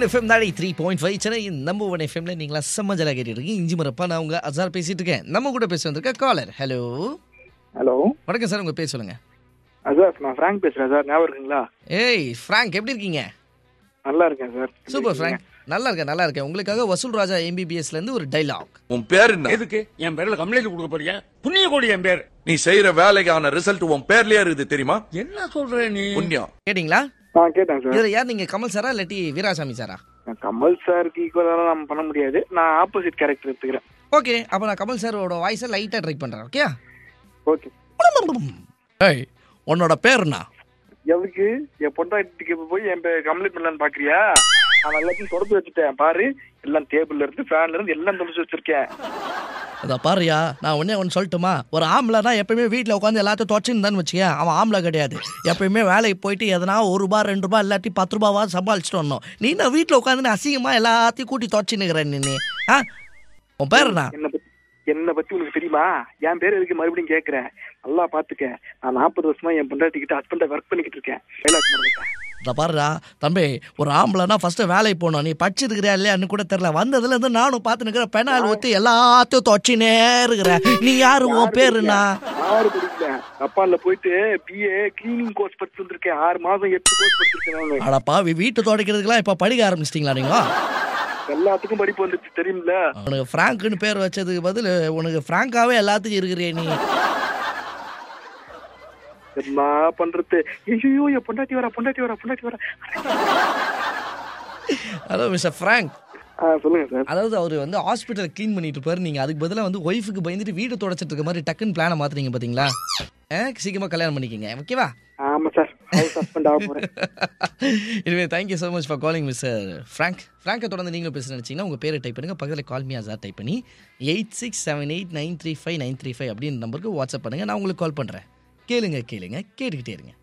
சூரியன் எஃப்எம் நாளை three point five Chennai நம்ம ஒன் எஃப்எம்ல நீங்களா செம்ம ஜலா கேட்டு இருக்கீங்க இஞ்சி மரப்பா நான் உங்க அசார் பேசிட்டு இருக்கேன் நம்ம கூட பேச வந்திருக்க காலர் ஹலோ ஹலோ வணக்கம் சார் உங்க பேர் சொல்லுங்க சார் நான் ஃப்ராங்க் பேசுறேன் சார் ஞாபகம் இருக்குங்களா ஏய் ஃப்ராங்க் எப்படி இருக்கீங்க நல்லா இருக்கேன் சார் சூப்பர் ஃப்ராங்க் நல்லா இருக்கேன் நல்லா இருக்கேன் உங்களுக்காக வசூல் ராஜா எம்பிபிஎஸ்ல இருந்து ஒரு டைலாக் உன் பேர் என்ன எதுக்கு என் பேர்ல கம்ப்ளைண்ட் கொடுக்க போறியா புண்ணிய கோடி என் பேர் நீ செய்யற வேலைக்கான ரிசல்ட் உன் பேர்லயே இருக்குது தெரியுமா என்ன சொல்ற நீ புண்ணியம் கேட்டிங்களா ஆ கேட்டேன் சார் இதுல யார் நீங்க கமல் சாரா இல்லாட்டி வீராசாமி சாரா நான் கமல் சாருக்கு ஈக்குவலாக நம்ம பண்ண முடியாது நான் ஆப்போசிட் கேரக்டர் எடுத்துக்கிறேன் ஓகே அப்ப நான் கமல் சாரோட வாய்ஸை லைட்டா ட்ரை பண்றேன் ஓகே ஓகே ஏய் உன்னோட பேர் என்ன எதுக்கு என் பொண்டாட்டிக்கு போய் என் கம்ப்ளீட் பண்ணலான்னு பாக்குறியா நான் எல்லாத்தையும் தொடச்சு வச்சுட்டேன் பாரு எல்லாம் டேபிள்ல இருந்து ஃபேன்ல இருந்து எல்லாம் தொடச்சு வச்சிருக்கேன் அதை பாருயா நான் ஒன்னே ஒன்று சொல்லட்டுமா ஒரு ஆம்பளைனா எப்பயுமே வீட்டில் உட்காந்து எல்லாத்தையும் தொடச்சுன்னு வச்சுக்க அவன் ஆம்பளை கிடையாது எப்பயுமே வேலைக்கு போயிட்டு எதனா ஒரு ரூபா ரெண்டு ரூபா இல்லாட்டி பத்து ரூபாவா சமாளிச்சுட்டு வரணும் நீ நான் வீட்டில் உட்காந்து அசிங்கமாக எல்லாத்தையும் கூட்டி தொடச்சுன்னுக்கிற நீ ஆ உன் பேர் என்ன என்ன பத்தி என்ன பத்தி உனக்கு தெரியுமா என் பேர் எதுக்கு மறுபடியும் கேக்குறேன் நல்லா பாத்துக்க நான் நாற்பது வருஷமா என் பொண்டாட்டி கிட்ட ஹஸ்பண்டா ஒர்க் பண்ணிக்கிட்டு இருக்கேன் டைலாக் மறந்துட்டேன் இதை பாருடா தம்பி ஒரு ஆம்பளைனா ஃபர்ஸ்ட் வேலைக்கு போகணும் நீ படிச்சிருக்கிறியா இல்லையான்னு கூட தெரியல வந்ததுலேருந்து நானும் பார்த்து நிற்கிற பெனால் ஊற்றி எல்லாத்தையும் தொச்சினே இருக்கிற நீ யாரு உன் பேர் என்ன ஆறு படிக்கல ஜப்பான்ல போயிட்டு பிஏ கிளீனிங் கோர்ஸ் படிச்சு வந்திருக்கேன் ஆறு மாசம் எட்டு கோர்ஸ் படிச்சிருக்கேன் நானு அடப்பா வீட்டு துடைக்கிறதுக்கெல்லாம் இப்போ படிக்க ஆரம்பிச்சிட்டிங்களா நீங்கள் எல்லாத்துக்கும் படிப்பு வந்துருச்சு தெரியுமில்ல உனக்கு ஃப்ராங்க்னு பேர் வச்சதுக்கு பதில் உனக்கு ஃப்ராங்காவே எல்லாத்துக்கும் இருக்கிறிய நீ என்ன பண்றது ஐயோ என் பொண்டாட்டி வரா பொண்டாட்டி வரா பொண்டாட்டி வரா ஹலோ மிஸ்டர் ஃப்ராங்க் ஆ சொல்லுங்க சார் அதாவது அவர் வந்து ஹாஸ்பிட்டல் க்ளீன் பண்ணிட்டு இருப்பாரு நீங்கள் அதுக்கு பதிலாக வந்து ஒய்ஃபுக்கு பயந்துட்டு வீடு தொடச்சிட்டு இருக்க மாதிரி டக்குன்னு பிளானை மாத்துறீங்க பார்த்தீங்களா ஆ, சீக்கிரமா கல்யாணம் பண்ணிக்கங்க ஓகேவா ஆமா சார் ஹவுஸ் ஹஸ்பண்ட் ஆக போறேன் இனிமே thank you so much for calling mister Frank ஃப்ராங்கை தொடர்ந்து நீங்களும் பேச நினச்சிங்கன்னா உங்கள் பேரை டைப் பண்ணுங்கள் பக்கத்தில் கால் மீ அசார் டைப் பண்ணி eight six seven eight nine three five nine three five அப்படின்ற நம்பருக்கு வாட்ஸ்அப் பண்ணுங்கள் நான் உங்களுக்கு கால் பண்ணுறேன் கேளுங்க கேளுங்க கேட்டுக்கிட்டே இருங்க